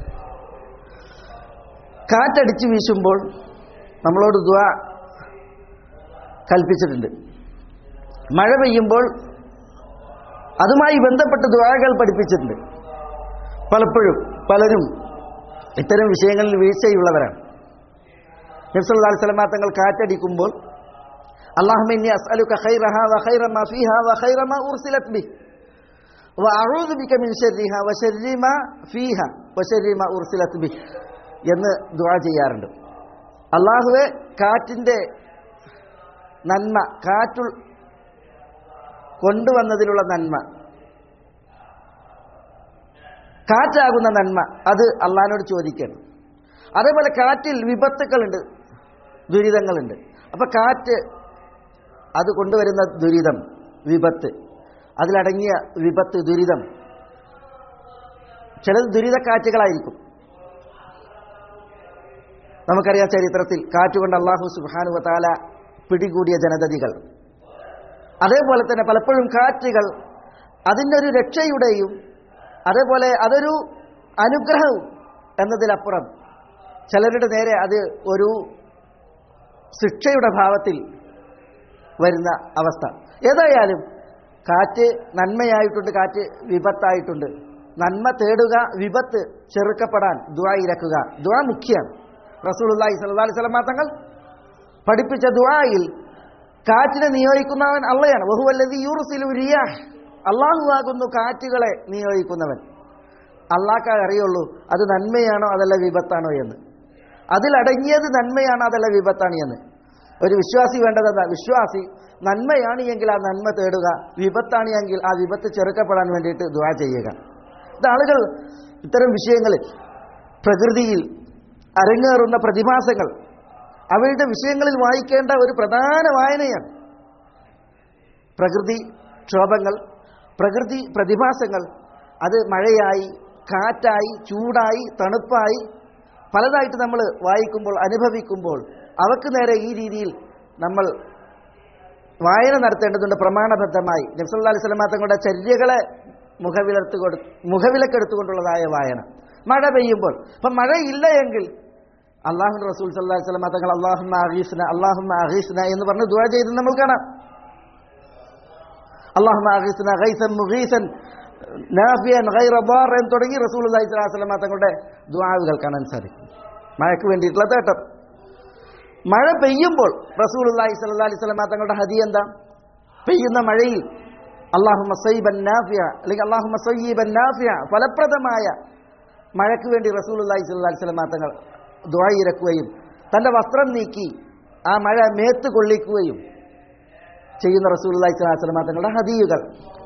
കാറ്റടിച്ച് വീശുമ്പോൾ നമ്മളോട് ദ്വാ കൽപ്പിച്ചിട്ടുണ്ട് മഴ പെയ്യുമ്പോൾ അതുമായി ബന്ധപ്പെട്ട് ദുആകൾ പഠിപ്പിച്ചിട്ടുണ്ട് പലപ്പോഴും പലരും ഇത്തരം വിഷയങ്ങളിൽ വീഴ്ചയുള്ളവരാണ് നബ്സല്ലാ സ്വലമാ തങ്ങൾ കാറ്റടിക്കുമ്പോൾ അള്ളാഹുമിന്നി അസ്അലുക ഖൈറഹ വ ഖൈറ മാ ഫീഹ വ ഖൈറ മാ ഉർസിലത് ബി വ അഊദു ബിക മിൻ ശർരിഹ വ ശർരി മാ ഫീഹ വ ശർരി മാ ഉർസിലത് ബി എന്ന് ദുആ ചെയ്യാറുണ്ട് അള്ളാഹുവെ കാറ്റിന്റെ നന്മ കാറ്റു കൊണ്ടുവന്നതിലുള്ള നന്മ കാറ്റാകുന്ന നന്മ അത് അള്ളഹാനോട് ചോദിക്കണം അതേപോലെ കാറ്റിൽ വിപത്തുക്കളുണ്ട് ദുരിതങ്ങളുണ്ട് അപ്പൊ കാറ്റ് അത് കൊണ്ടുവരുന്ന ദുരിതം വിപത്ത് അതിലടങ്ങിയ വിപത്ത് ദുരിതം ചിലത് ദുരിതക്കാറ്റുകളായിരിക്കും നമുക്കറിയാം ചരിത്രത്തിൽ കാറ്റുകൊണ്ട് അള്ളാഹു സുബാനു താല പിടികൂടിയ ജനതതികൾ അതേപോലെ തന്നെ പലപ്പോഴും കാറ്റുകൾ അതിൻ്റെ ഒരു രക്ഷയുടെയും അതേപോലെ അതൊരു അനുഗ്രഹവും എന്നതിലപ്പുറം ചിലരുടെ നേരെ അത് ഒരു ശിക്ഷയുടെ ഭാവത്തിൽ വരുന്ന അവസ്ഥ ഏതായാലും കാറ്റ് നന്മയായിട്ടുണ്ട് കാറ്റ് വിപത്തായിട്ടുണ്ട് നന്മ തേടുക വിപത്ത് ചെറുക്കപ്പെടാൻ ദുആ ഇരക്കുക ദുആ മുഖ്യമാണ് റസൂലുള്ളാഹി സ്വല്ലല്ലാഹി അലൈഹി വസല്ലം തങ്ങൾ പഠിപ്പിച്ച ദുആയിൽ കാറ്റിനെ നിയോഗിക്കുന്നവൻ അള്ളയാണ് വഹുവല്ലദി യൂർസിലു റിയാഹ് അള്ളാഹു ആകുന്നു കാറ്റുകളെ നിയോഗിക്കുന്നവൻ അള്ളാഹ്ക്ക് അറിയുള്ളൂ അത് നന്മയാണോ അതല്ല വിപത്താണോ എന്ന് അതിലടങ്ങിയത് നന്മയാണോ അതല്ല വിപത്താണ് എന്ന് ഒരു വിശ്വാസി വേണ്ടതെന്താ വിശ്വാസി നന്മയാണ് എങ്കിൽ ആ നന്മ തേടുക വിപത്താണ് എങ്കിൽ ആ വിപത്ത് ചെറുക്കപ്പെടാൻ വേണ്ടിയിട്ട് ദുആ ചെയ്യുക ഇത് ആളുകൾ ഇത്തരം വിഷയങ്ങളിൽ പ്രകൃതിയിൽ അരങ്ങേറുന്ന പ്രതിഭാസങ്ങൾ അവയുടെ വിഷയങ്ങളിൽ വായിക്കേണ്ട ഒരു പ്രധാന വായനയാണ് പ്രകൃതി ക്ഷോഭങ്ങൾ പ്രകൃതി പ്രതിഭാസങ്ങൾ അത് മഴയായി കാറ്റായി ചൂടായി തണുപ്പായി പലതായിട്ട് നമ്മൾ വായിക്കുമ്പോൾ അനുഭവിക്കുമ്പോൾ അവക്ക് നേരെ ഈ രീതിയിൽ നമ്മൾ വായന നടത്തേണ്ടതുണ്ട് പ്രമാണബദ്ധമായി നബ്സല്ലാ അലൈഹി സ്വലമാ തങ്ങളുടെ ചര്യകളെ മുഖവിലർത്ത് കൊടു മുഖവിലക്കെടുത്തുകൊണ്ടുള്ളതായ വായന മഴ പെയ്യുമ്പോൾ അപ്പം മഴയില്ല എങ്കിൽ അള്ളാഹു റസൂൽ സല്ലാഹി സ്വലമാ തങ്ങൾ അള്ളാഹുമ്മ അഹീസ്ന അള്ളാഹുമ്മ അഹീസ്ന എന്ന് പറഞ്ഞ് ദുആ ചെയ്ത് നമ്മൾ കാണാം അള്ളാഹുമ്മ അഹീസ്ന ഗൈസൻ മുഗീസൻ നാഫിയൻ ഗൈറ ബാർ എന്ന് തുടങ്ങി റസൂൽ അള്ളാഹി സ്വലാഹു സ്വലമാ തങ്ങളുടെ ദുആവുകൾ കാണാൻ സാധിക്കും മഴയ്ക്ക് വേണ്ടിയിട്ടുള്ള തേട്ടം മഴ പെയ്യുമ്പോൾ റസൂൽ അള്ളാഹി സ്വല്ലാ അലൈഹി സ്വലമാ തങ്ങളുടെ ഹദി എന്താ പെയ്യുന്ന മഴയിൽ അള്ളാഹുമ്മ സൈബൻ നാഫിയ അല്ലെങ്കിൽ അള്ളാഹുമ്മ സയ്യീബൻ നാഫിയ ഫലപ്രദമായ മഴയ്ക്ക് വേണ്ടി റസൂൽ അള്ളാഹി സ്വല്ലാ അലൈഹി സ്വലമാ തങ്ങൾ ദ്വായിരക്കുകയും തന്റെ വസ്ത്രം നീക്കി ആ മഴ മേത്ത് കൊള്ളിക്കുകയും ചെയ്യുന്ന റസൂൽ അള്ളാഹി സ്വലാഹി സ്വലമാ തങ്ങളുടെ ഹദീയുകൾ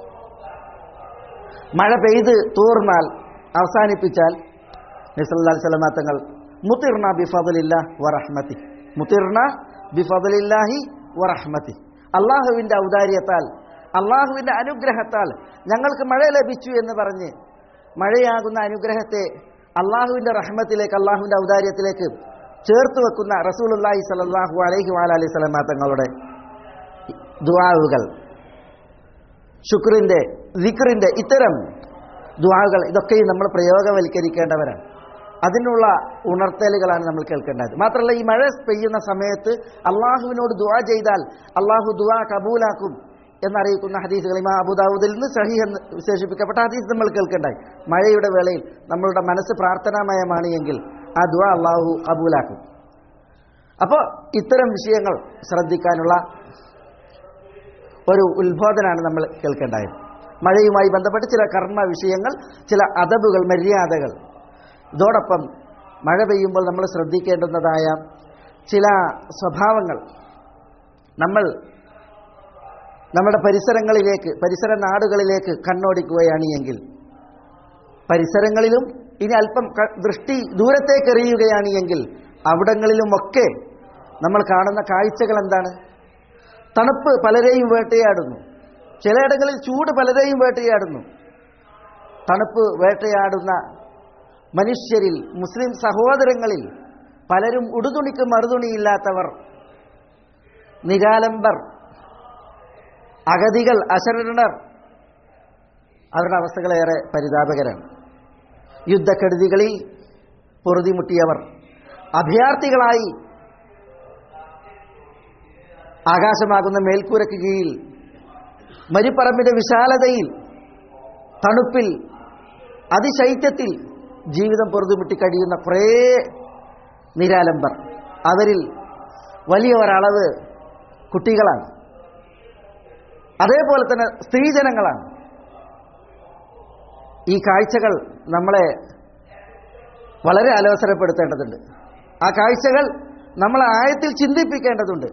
മഴ പെയ്ത് തൂർന്നാൽ അവസാനിപ്പിച്ചാൽ നബ്സല്ലാ സ്വലമാ തങ്ങൾ മുത്തിർണ ബിഫദലില്ല വറഹ്മത്തി മുത്തിർണ ബിഫദലില്ലാഹി വറഹ്മത്തി അള്ളാഹുവിൻ്റെ ഔദാര്യത്താൽ അള്ളാഹുവിൻ്റെ അനുഗ്രഹത്താൽ ഞങ്ങൾക്ക് മഴ ലഭിച്ചു എന്ന് പറഞ്ഞ് മഴയാകുന്ന അനുഗ്രഹത്തെ അള്ളാഹുവിൻ്റെ റഹ്മത്തിലേക്ക് അള്ളാഹുവിൻ്റെ ഔദാര്യത്തിലേക്ക് ചേർത്ത് വെക്കുന്ന റസൂലുല്ലാഹി സലാഹു അലൈഹി വാലി സ്വലമ തങ്ങളുടെ ദുവാവുകൾ ശുക്രിൻ്റെ ദിക്റിൻ്റെ ഇത്തരം ദുവാകൾ ഇതൊക്കെയും നമ്മൾ പ്രയോഗവൽക്കരിക്കേണ്ടവരാണ് അതിനുള്ള ഉണർത്തലുകളാണ് നമ്മൾ കേൾക്കേണ്ടത് മാത്രമല്ല ഈ മഴ പെയ്യുന്ന സമയത്ത് അള്ളാഹുവിനോട് ദുവാ ചെയ്താൽ അള്ളാഹു ദുവാ കബൂലാക്കും എന്നറിയിക്കുന്ന ഹദീസുകൾ ഇമാ അബുദാവുദിൽ നിന്ന് സഹി എന്ന് വിശേഷിപ്പിക്കപ്പെട്ട ഹദീസ് നമ്മൾ കേൾക്കേണ്ടായി മഴയുടെ വേളയിൽ നമ്മളുടെ മനസ്സ് പ്രാർത്ഥനാമയമാണ് എങ്കിൽ ആ ദുവാ അള്ളാഹു കബൂലാക്കും അപ്പോൾ ഇത്തരം വിഷയങ്ങൾ ശ്രദ്ധിക്കാനുള്ള ഒരു ഉത്ബോധനാണ് നമ്മൾ കേൾക്കേണ്ടായത് മഴയുമായി ബന്ധപ്പെട്ട് ചില കർമ്മ വിഷയങ്ങൾ ചില അതബുകൾ മര്യാദകൾ ഇതോടൊപ്പം മഴ പെയ്യുമ്പോൾ നമ്മൾ ശ്രദ്ധിക്കേണ്ടുന്നതായ ചില സ്വഭാവങ്ങൾ നമ്മൾ നമ്മുടെ പരിസരങ്ങളിലേക്ക് പരിസര നാടുകളിലേക്ക് കണ്ണോടിക്കുകയാണ് എങ്കിൽ പരിസരങ്ങളിലും ഇനി അല്പം ദൃഷ്ടി ദൂരത്തേക്ക് എറിയുകയാണ് എങ്കിൽ അവിടങ്ങളിലുമൊക്കെ നമ്മൾ കാണുന്ന കാഴ്ചകൾ എന്താണ് തണുപ്പ് പലരെയും വേട്ടയാടുന്നു ചിലയിടങ്ങളിൽ ചൂട് പലരെയും വേട്ടയാടുന്നു തണുപ്പ് വേട്ടയാടുന്ന മനുഷ്യരിൽ മുസ്ലിം സഹോദരങ്ങളിൽ പലരും ഉടുതുണിക്ക് മറുതുണിയില്ലാത്തവർ നിരാലംബർ അഗതികൾ അശരണർ അവരുടെ അവസ്ഥകളേറെ പരിതാപകരാണ് യുദ്ധക്കെടുതികളിൽ പൊറുതിമുട്ടിയവർ അഭയാർത്ഥികളായി ആകാശമാകുന്ന മേൽക്കൂരയ്ക്ക് കീഴിൽ മരിപ്പറമ്പിന്റെ വിശാലതയിൽ തണുപ്പിൽ അതിശൈത്യത്തിൽ ജീവിതം പൊറുതുമുട്ടി കഴിയുന്ന കുറേ നിരാലംബർ അവരിൽ വലിയ ഒരളവ് കുട്ടികളാണ് അതേപോലെ തന്നെ സ്ത്രീജനങ്ങളാണ് ഈ കാഴ്ചകൾ നമ്മളെ വളരെ അലോസരപ്പെടുത്തേണ്ടതുണ്ട് ആ കാഴ്ചകൾ നമ്മളെ ആയത്തിൽ ചിന്തിപ്പിക്കേണ്ടതുണ്ട്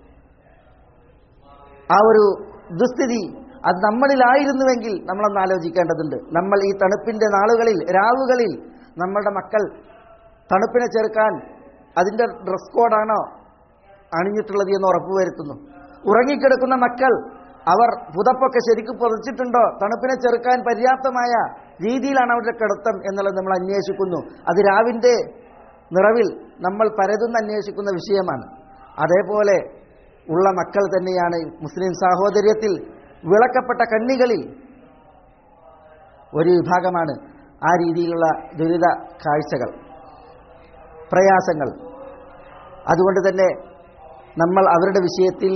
ആ ഒരു ദുസ്ഥിതി അത് നമ്മളിലായിരുന്നുവെങ്കിൽ നമ്മളൊന്ന് ആലോചിക്കേണ്ടതുണ്ട് നമ്മൾ ഈ തണുപ്പിന്റെ നാളുകളിൽ രാവുകളിൽ നമ്മളുടെ മക്കൾ തണുപ്പിനെ ചെറുക്കാൻ അതിന്റെ ഡ്രസ് കോഡാണോ അണിഞ്ഞിട്ടുള്ളത് എന്ന് ഉറപ്പുവരുത്തുന്നു ഉറങ്ങിക്കിടക്കുന്ന മക്കൾ അവർ പുതപ്പൊക്കെ ശരിക്കും പുതച്ചിട്ടുണ്ടോ തണുപ്പിനെ ചെറുക്കാൻ പര്യാപ്തമായ രീതിയിലാണ് അവരുടെ കിടത്തം എന്നുള്ളത് നമ്മൾ അന്വേഷിക്കുന്നു അത് രാവിന്റെ നിറവിൽ നമ്മൾ പരതുന്ന അന്വേഷിക്കുന്ന വിഷയമാണ് അതേപോലെ ഉള്ള മക്കൾ തന്നെയാണ് മുസ്ലിം സാഹോദര്യത്തിൽ വിളക്കപ്പെട്ട കണ്ണികളിൽ ഒരു വിഭാഗമാണ് ആ രീതിയിലുള്ള ദുരിത കാഴ്ചകൾ പ്രയാസങ്ങൾ അതുകൊണ്ട് തന്നെ നമ്മൾ അവരുടെ വിഷയത്തിൽ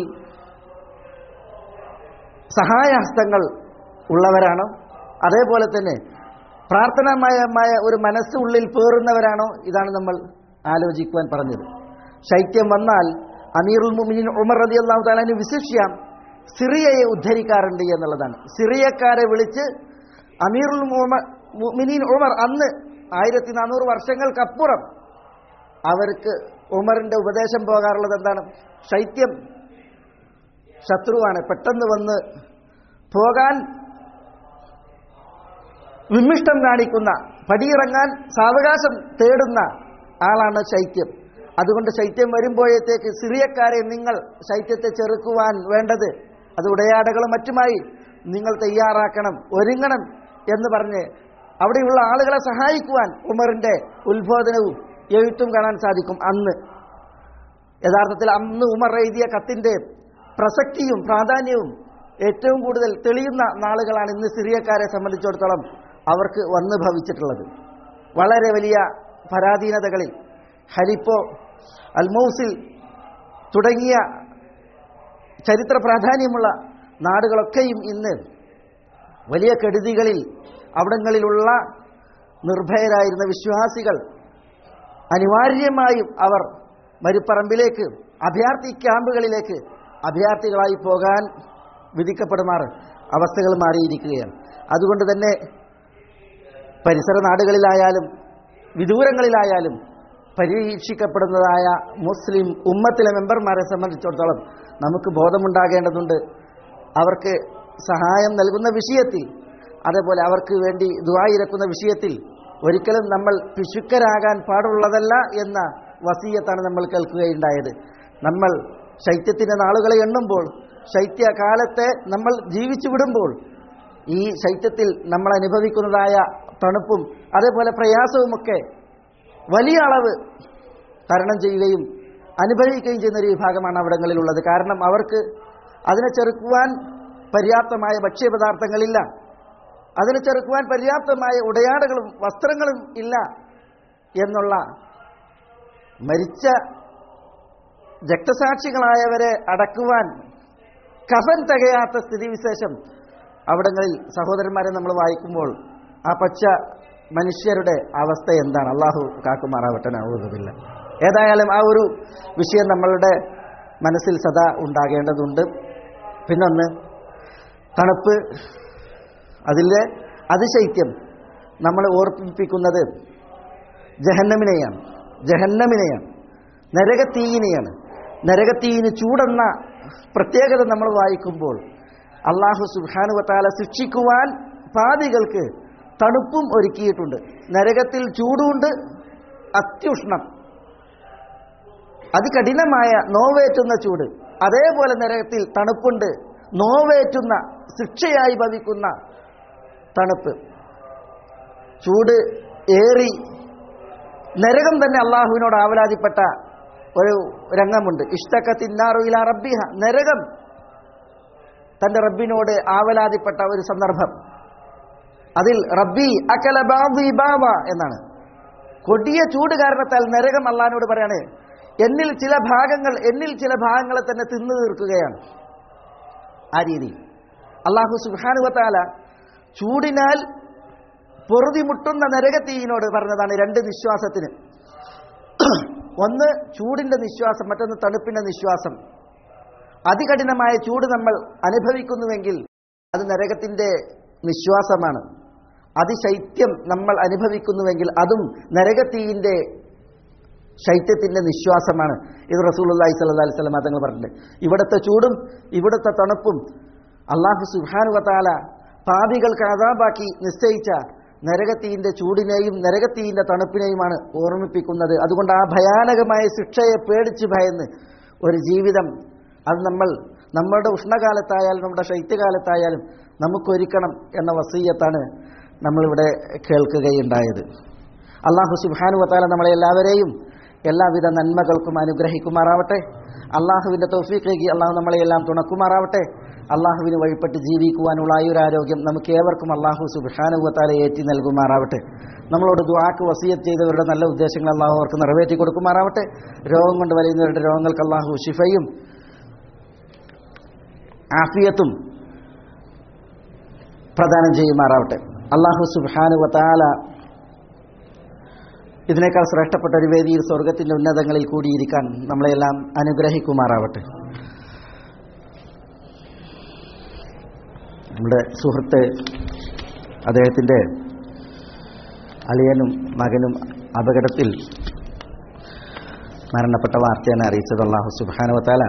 സഹായഹസ്തങ്ങൾ ഉള്ളവരാണോ അതേപോലെ തന്നെ പ്രാർത്ഥനാമയമായ ഒരു മനസ്സ് ഉള്ളിൽ പേറുന്നവരാണോ ഇതാണ് നമ്മൾ ആലോചിക്കുവാൻ പറഞ്ഞത് ശൈത്യം വന്നാൽ അമീറുൽ മുമിനിൻ ഉമർ റതി അള്ളാഹു താലാന് വിശിഷ്യം സിറിയയെ ഉദ്ധരിക്കാറുണ്ട് എന്നുള്ളതാണ് സിറിയക്കാരെ വിളിച്ച് അമീറുൽ മുമിനീൻ ഉമർ അന്ന് ആയിരത്തി നാനൂറ് വർഷങ്ങൾക്കപ്പുറം അവർക്ക് ഉമറിന്റെ ഉപദേശം പോകാറുള്ളത് എന്താണ് ശൈത്യം ശത്രുവാണ് പെട്ടെന്ന് വന്ന് പോകാൻ വിമിഷ്ടം കാണിക്കുന്ന പടിയിറങ്ങാൻ സാവകാശം തേടുന്ന ആളാണ് ശൈത്യം അതുകൊണ്ട് ശൈത്യം വരുമ്പോഴത്തേക്ക് സിറിയക്കാരെ നിങ്ങൾ ശൈത്യത്തെ ചെറുക്കുവാൻ വേണ്ടത് അത് ഉടയാടകളും മറ്റുമായി നിങ്ങൾ തയ്യാറാക്കണം ഒരുങ്ങണം എന്ന് പറഞ്ഞ് അവിടെയുള്ള ആളുകളെ സഹായിക്കുവാൻ ഉമറിന്റെ ഉത്ബോധനവും എഴുത്തും കാണാൻ സാധിക്കും അന്ന് യഥാർത്ഥത്തിൽ അന്ന് ഉമർ എഴുതിയ കത്തിന്റെ പ്രസക്തിയും പ്രാധാന്യവും ഏറ്റവും കൂടുതൽ തെളിയുന്ന നാളുകളാണ് ഇന്ന് സിറിയക്കാരെ സംബന്ധിച്ചിടത്തോളം അവർക്ക് വന്നു ഭവിച്ചിട്ടുള്ളത് വളരെ വലിയ പരാധീനതകളിൽ ഹരിപ്പോ അൽമൗസിൽ തുടങ്ങിയ ചരിത്ര പ്രാധാന്യമുള്ള നാടുകളൊക്കെയും ഇന്ന് വലിയ കെടുതികളിൽ അവിടങ്ങളിലുള്ള നിർഭയരായിരുന്ന വിശ്വാസികൾ അനിവാര്യമായും അവർ മരുപ്പറമ്പിലേക്ക് അഭയാർത്ഥി ക്യാമ്പുകളിലേക്ക് അഭയാർത്ഥികളായി പോകാൻ വിധിക്കപ്പെടുമാറ് അവസ്ഥകൾ മാറിയിരിക്കുകയാണ് അതുകൊണ്ട് തന്നെ പരിസര നാടുകളിലായാലും വിദൂരങ്ങളിലായാലും പരീക്ഷിക്കപ്പെടുന്നതായ മുസ്ലിം ഉമ്മത്തിലെ മെമ്പർമാരെ സംബന്ധിച്ചിടത്തോളം നമുക്ക് ബോധമുണ്ടാകേണ്ടതുണ്ട് അവർക്ക് സഹായം നൽകുന്ന വിഷയത്തിൽ അതേപോലെ അവർക്ക് വേണ്ടി ദുവായിരക്കുന്ന വിഷയത്തിൽ ഒരിക്കലും നമ്മൾ പിശുക്കരാകാൻ പാടുള്ളതല്ല എന്ന വസീയത്താണ് നമ്മൾ കേൾക്കുകയുണ്ടായത് നമ്മൾ ശൈത്യത്തിൻ്റെ നാളുകളെ എണ്ണുമ്പോൾ ശൈത്യകാലത്തെ നമ്മൾ ജീവിച്ചു വിടുമ്പോൾ ഈ ശൈത്യത്തിൽ നമ്മൾ അനുഭവിക്കുന്നതായ തണുപ്പും അതേപോലെ പ്രയാസവുമൊക്കെ വലിയ അളവ് തരണം ചെയ്യുകയും അനുഭവിക്കുകയും ചെയ്യുന്ന ഒരു വിഭാഗമാണ് അവിടങ്ങളിലുള്ളത് കാരണം അവർക്ക് അതിനെ ചെറുക്കുവാൻ പര്യാപ്തമായ ഭക്ഷ്യപദാർത്ഥങ്ങളില്ല അതിനെ ചെറുക്കുവാൻ പര്യാപ്തമായ ഉടയാടകളും വസ്ത്രങ്ങളും ഇല്ല എന്നുള്ള മരിച്ച രക്തസാക്ഷികളായവരെ അടക്കുവാൻ കഫൻ തികയാത്ത സ്ഥിതിവിശേഷം അവിടങ്ങളിൽ സഹോദരന്മാരെ നമ്മൾ വായിക്കുമ്പോൾ ആ പച്ച മനുഷ്യരുടെ അവസ്ഥ എന്താണ് അള്ളാഹു കാക്കുമാറാവട്ടെ നവൂതുമില്ല ഏതായാലും ആ ഒരു വിഷയം നമ്മളുടെ മനസ്സിൽ സദാ ഉണ്ടാകേണ്ടതുണ്ട് പിന്നൊന്ന് തണുപ്പ് അതിലെ അതിശൈത്യം നമ്മൾ ഓർപ്പിപ്പിക്കുന്നത് ജഹന്നമിനെയാണ് ജഹന്നമിനെയാണ് നരകത്തീയിനെയാണ് നരകത്തീയിന് ചൂടെന്ന പ്രത്യേകത നമ്മൾ വായിക്കുമ്പോൾ അള്ളാഹു സുബാനുവത്താല ശിക്ഷിക്കുവാൻ പാതികൾക്ക് തണുപ്പും ഒരുക്കിയിട്ടുണ്ട് നരകത്തിൽ ചൂടുണ്ട് അത്യുഷ്ണം അതികഠിനമായ നോവേറ്റുന്ന ചൂട് അതേപോലെ നരകത്തിൽ തണുപ്പുണ്ട് നോവേറ്റുന്ന ശിക്ഷയായി ഭവിക്കുന്ന തണുപ്പ് ചൂട് ഏറി നരകം തന്നെ അള്ളാഹുവിനോട് ആവലാതിപ്പെട്ട ഒരു രംഗമുണ്ട് ഇഷ്ടക്ക തിന്നാറുയില റബ്ബിഹ നരകം തന്റെ റബ്ബിനോട് ആവലാതിപ്പെട്ട ഒരു സന്ദർഭം അതിൽ റബ്ബി അക്കല ബാബി ബാബ എന്നാണ് കൊടിയ ചൂട് കാരണത്താൽ നരകം അള്ളഹാനോട് പറയാണ് എന്നിൽ ചില ഭാഗങ്ങൾ എന്നിൽ ചില ഭാഗങ്ങളെ തന്നെ തിന്നു തീർക്കുകയാണ് ആ രീതി അള്ളാഹു സുഹാനുവത്താല ചൂടിനാൽ പൊറുതിമുട്ടുന്ന നരകത്തീയിനോട് പറഞ്ഞതാണ് രണ്ട് നിശ്വാസത്തിന് ഒന്ന് ചൂടിന്റെ നിശ്വാസം മറ്റൊന്ന് തണുപ്പിന്റെ നിശ്വാസം അതികഠിനമായ ചൂട് നമ്മൾ അനുഭവിക്കുന്നുവെങ്കിൽ അത് നരകത്തിന്റെ നിശ്വാസമാണ് അതിശൈത്യം നമ്മൾ അനുഭവിക്കുന്നുവെങ്കിൽ അതും നരകത്തീയിന്റെ ശൈത്യത്തിന്റെ നിശ്വാസമാണ് ഇത് റസൂലുള്ളാഹി സ്വല്ലല്ലാഹി അലൈഹി വസല്ലം തങ്ങൾ പറഞ്ഞിട്ടുണ്ട് ഇവിടുത്തെ ചൂടും ഇവിടുത്തെ തണുപ്പും അള്ളാഹു സുബ്ഹാനഹു വതആല പാപികൾക്ക് അതാബാക്കി നിശ്ചയിച്ച നരകത്തീയിന്റെ ചൂടിനെയും നരകത്തീയിന്റെ തണുപ്പിനെയുമാണ് ഓർമ്മിപ്പിക്കുന്നത് അതുകൊണ്ട് ആ ഭയാനകമായ ശിക്ഷയെ പേടിച്ച് ഭയന്ന് ഒരു ജീവിതം അത് നമ്മൾ നമ്മളുടെ ഉഷ്ണകാലത്തായാലും നമ്മുടെ ശൈത്യകാലത്തായാലും നമുക്കൊരുക്കണം എന്ന വസീയത്താണ് നമ്മളിവിടെ കേൾക്കുകയുണ്ടായത് അള്ളാഹു സുബാനു വത്താല നമ്മളെ എല്ലാവരെയും എല്ലാവിധ നന്മകൾക്കും അനുഗ്രഹിക്കുമാറാവട്ടെ അള്ളാഹുവിൻ്റെ തൗഫീഖേക്ക് അള്ളാഹു നമ്മളെയെല്ലാം തുണക്കുമാറാവട്ടെ അള്ളാഹുവിന് വഴിപ്പെട്ട് ജീവിക്കുവാനുള്ള ആയുരാരോഗ്യം നമുക്ക് ഏവർക്കും അള്ളാഹു സുബാനുവത്താല ഏറ്റി നൽകുമാറാവട്ടെ നമ്മളോട് ദുആക്ക് വസീയത്ത് ചെയ്തവരുടെ നല്ല ഉദ്ദേശങ്ങൾ അള്ളാഹു അവർക്ക് നിറവേറ്റി കൊടുക്കുമാറാവട്ടെ രോഗം കൊണ്ട് വലയുന്നവരുടെ രോഗങ്ങൾക്ക് അള്ളാഹു ഷിഫയും ആഫിയത്തും പ്രദാനം ചെയ്യുമാറാവട്ടെ അള്ളാഹു സുബാനുവത്താല ഇതിനേക്കാൾ ശ്രേഷ്ഠപ്പെട്ട ഒരു വേദിയിൽ സ്വർഗത്തിന്റെ ഉന്നതങ്ങളിൽ കൂടിയിരിക്കാൻ നമ്മളെല്ലാം അനുഗ്രഹിക്കുമാറാവട്ടെ നമ്മുടെ സുഹൃത്ത് അദ്ദേഹത്തിൻ്റെ അളിയനും മകനും അപകടത്തിൽ മരണപ്പെട്ട വാർത്തയാണ് അറിയിച്ചത് അള്ളാഹു സുബാനുവത്താല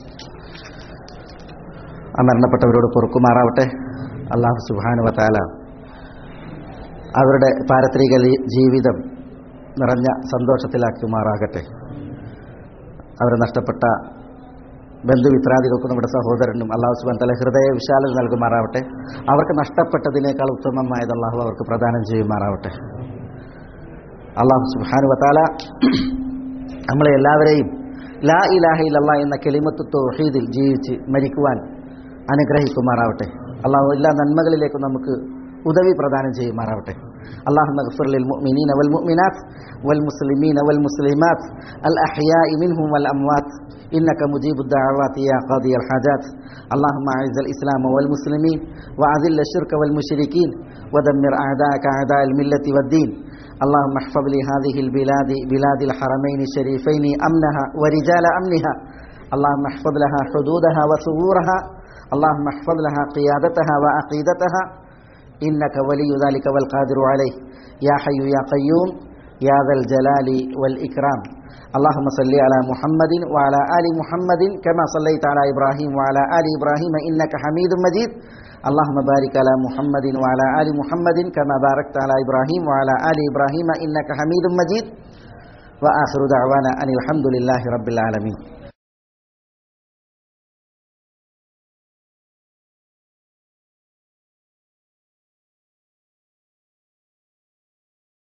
ആ മരണപ്പെട്ടവരോട് പൊറുക്കുമാറാവട്ടെ അള്ളാഹു സുബാനുവത്താല അവരുടെ പാരത്രിക ജീവിതം നിറഞ്ഞ സന്തോഷത്തിലാക്കുമാറാകട്ടെ അവരെ നഷ്ടപ്പെട്ട ബന്ധുമിത്രാദികൾക്കും നമ്മുടെ സഹോദരനും അള്ളാഹു സുബാൻ തല ഹൃദയ വിശാലത നൽകുമാറാവട്ടെ അവർക്ക് നഷ്ടപ്പെട്ടതിനേക്കാൾ ഉത്തമമായത് അള്ളാഹു അവർക്ക് പ്രദാനം ചെയ്യുമാറാവട്ടെ അള്ളാഹു സുബാനു വത്താല നമ്മളെ എല്ലാവരെയും ലാ ഇലാഹ ഇല്ലല്ലാ എന്ന കെളിമത്ത് തൗഹീദിൽ ജീവിച്ച് മരിക്കുവാൻ അനുഗ്രഹിക്കുമാറാവട്ടെ അള്ളാഹു എല്ലാ നന്മകളിലേക്കും നമുക്ക് ഉദവി പ്രദാനം ചെയ്യുമാറാവട്ടെ اللهم اغفر للمؤمنين والمؤمنات والمسلمين والمسلمات الأحياء منهم والأموات إنك مجيب الدعوات يا قاضي الحاجات اللهم أعز الإسلام والمسلمين وأذل الشرك والمشركين ودمر أعداءك أعداء الملة والدين اللهم احفظ لي هذه البلاد بلاد الحرمين الشريفين أمنها ورجال أمنها اللهم احفظ لها حدودها وثغورها اللهم احفظ لها قيادتها وعقيدتها إنك ولي ذلك والقادر عليه يا حي يا قيوم يا ذا الجلال والإكرام اللهم صل على محمد وعلى آل محمد كما صليت على إبراهيم وعلى آل إبراهيم إنك حميد مجيد اللهم بارك على محمد وعلى آل محمد كما باركت على إبراهيم وعلى آل إبراهيم إنك حميد مجيد وآخر دعوانا أن الحمد لله رب العالمين